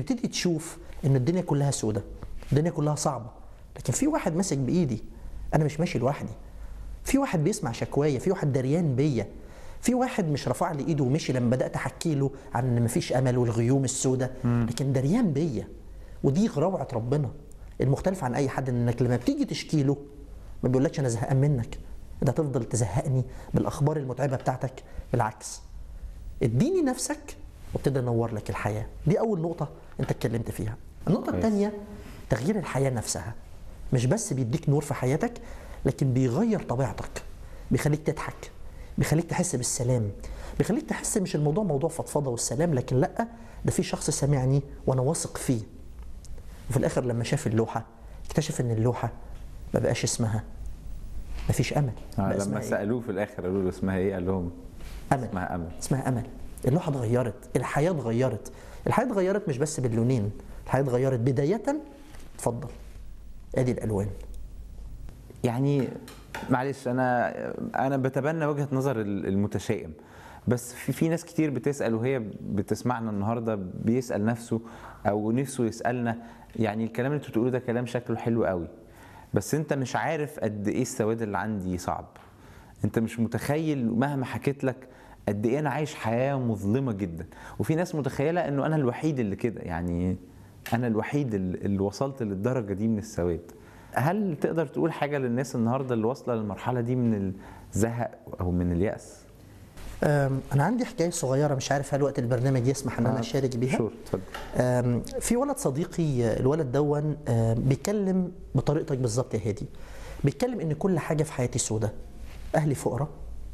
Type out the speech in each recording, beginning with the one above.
بتبتدي تشوف ان الدنيا كلها سودة الدنيا كلها صعبه لكن في واحد ماسك بايدي انا مش ماشي لوحدي في واحد بيسمع شكوايا في واحد دريان بيا في واحد مش رفع لي ايده ومشي لما بدات احكي له عن ان مفيش امل والغيوم السوداء لكن دريان بيا ودي روعه ربنا المختلف عن اي حد انك لما بتيجي تشكي له ما بيقولكش انا زهقان منك انت هتفضل تزهقني بالاخبار المتعبه بتاعتك بالعكس اديني نفسك وابتدي انور لك الحياه دي اول نقطه انت اتكلمت فيها النقطه كويس. الثانيه تغيير الحياه نفسها مش بس بيديك نور في حياتك لكن بيغير طبيعتك بيخليك تضحك بيخليك تحس بالسلام بيخليك تحس مش الموضوع موضوع فضفضه والسلام لكن لا ده في شخص سامعني وانا واثق فيه وفي الاخر لما شاف اللوحه اكتشف ان اللوحه ما بقاش اسمها مفيش امل آه بقى لما اسمها إيه؟ سالوه في الاخر قالوا له اسمها ايه قال لهم امل اسمها امل اسمها امل اللوحه اتغيرت الحياه اتغيرت الحياه اتغيرت مش بس باللونين الحياه اتغيرت بدايه اتفضل ادي الالوان يعني معلش انا انا بتبنى وجهه نظر المتشائم بس في في ناس كتير بتسال وهي بتسمعنا النهارده بيسال نفسه او نفسه يسالنا يعني الكلام اللي انتوا بتقولوه ده كلام شكله حلو قوي بس انت مش عارف قد ايه السواد اللي عندي صعب انت مش متخيل مهما حكيت لك قد ايه انا عايش حياه مظلمه جدا وفي ناس متخيله انه انا الوحيد اللي كده يعني انا الوحيد اللي اللي وصلت للدرجه دي من السواد هل تقدر تقول حاجه للناس النهارده اللي واصله للمرحله دي من الزهق او من الياس أم، انا عندي حكايه صغيره مش عارف هل وقت البرنامج يسمح ان انا آه، اشارك بيها شور اتفضل أم، في ولد صديقي الولد دون أم، بيتكلم بطريقتك بالظبط يا هادي بيتكلم ان كل حاجه في حياتي سودة اهلي فقراء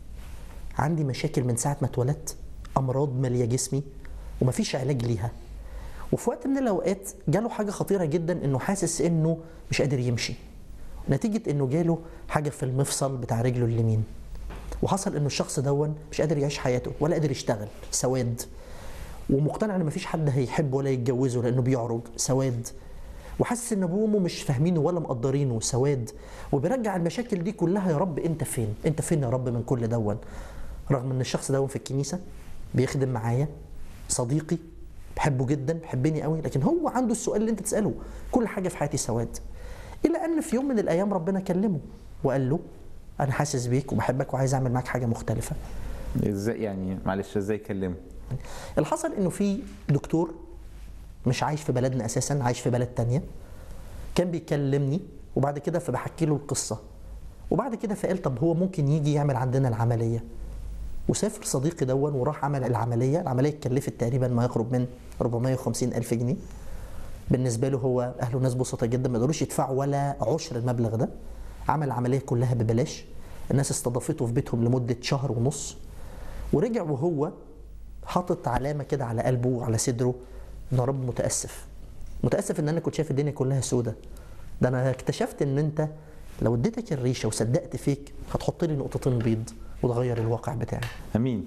عندي مشاكل من ساعه ما اتولدت امراض ماليه جسمي ومفيش علاج ليها وفي وقت من الاوقات جاله حاجه خطيره جدا انه حاسس انه مش قادر يمشي نتيجه انه جاله حاجه في المفصل بتاع رجله اليمين وحصل انه الشخص دون مش قادر يعيش حياته ولا قادر يشتغل سواد ومقتنع ان مفيش حد هيحبه ولا يتجوزه لانه بيعرج سواد وحاسس ان ابوه وامه مش فاهمينه ولا مقدرينه سواد وبيرجع المشاكل دي كلها يا رب انت فين انت فين يا رب من كل دون رغم ان الشخص دون في الكنيسه بيخدم معايا صديقي بحبه جدا بحبني قوي لكن هو عنده السؤال اللي انت تساله كل حاجه في حياتي سواد الى ان في يوم من الايام ربنا كلمه وقال له انا حاسس بيك وبحبك وعايز اعمل معاك حاجه مختلفه ازاي يعني معلش ازاي اكلمه اللي حصل انه في دكتور مش عايش في بلدنا اساسا عايش في بلد تانية كان بيكلمني وبعد كده فبحكي له القصه وبعد كده فقال طب هو ممكن يجي يعمل عندنا العمليه وسافر صديقي دون وراح عمل العمليه العمليه اتكلفت تقريبا ما يقرب من 450 الف جنيه بالنسبه له هو اهله ناس بسيطه جدا ما يقدروش يدفعوا ولا عشر المبلغ ده عمل العمليه كلها ببلاش الناس استضافته في بيتهم لمده شهر ونص ورجع وهو حاطط علامه كده على قلبه وعلى صدره ان يا رب متاسف متاسف ان انا كنت شايف الدنيا كلها سودة ده انا اكتشفت ان انت لو اديتك الريشه وصدقت فيك هتحط لي نقطتين بيض وتغير الواقع بتاعي امين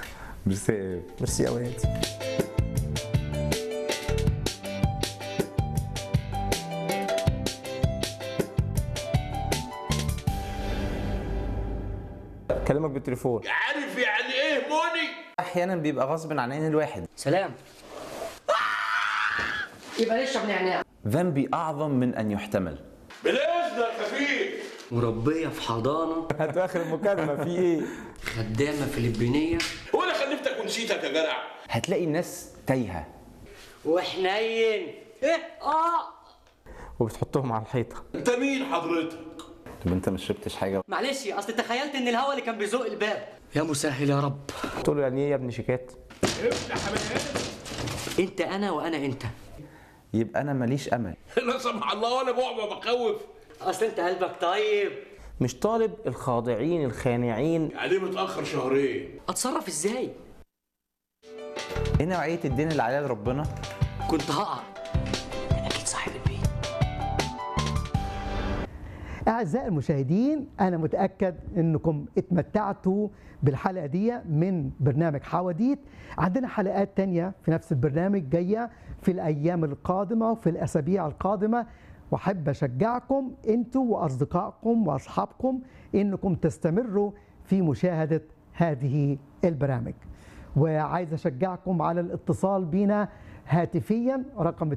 ميرسي ميرسي قوي يا هادي. كلمك بالتليفون عارف يعني ايه موني احيانا بيبقى غصب عن عين الواحد سلام يبقى نشرب نعناع ذنبي اعظم من ان يحتمل بالاذن يا خفيف مربية في حضانة هات اخر المكالمه في ايه خدامة فلبينية هو انا خلفتك ونسيتك يا جدع هتلاقي الناس تايهه وحنين ايه اه وبتحطهم على الحيطه انت مين حضرتك طب انت ما شربتش حاجه معلش اصل تخيلت ان الهوا اللي كان بيزق الباب يا مسهل يا رب قلت له يعني ايه يا ابن شيكات انت انا وانا انت يبقى انا ماليش امل لا سمح الله وانا بعبع بخوف اصل انت قلبك طيب مش طالب الخاضعين الخانعين يعني متاخر شهرين اتصرف ازاي ايه نوعيه الدين اللي عليها لربنا كنت هقع اكيد صاحب البيت أعزائي المشاهدين أنا متأكد أنكم اتمتعتوا بالحلقة دي من برنامج حواديت عندنا حلقات تانية في نفس البرنامج جاية في الأيام القادمة وفي الأسابيع القادمة وأحب أشجعكم أنتوا وأصدقائكم وأصحابكم أنكم تستمروا في مشاهدة هذه البرامج وعايز أشجعكم على الاتصال بينا هاتفيا رقم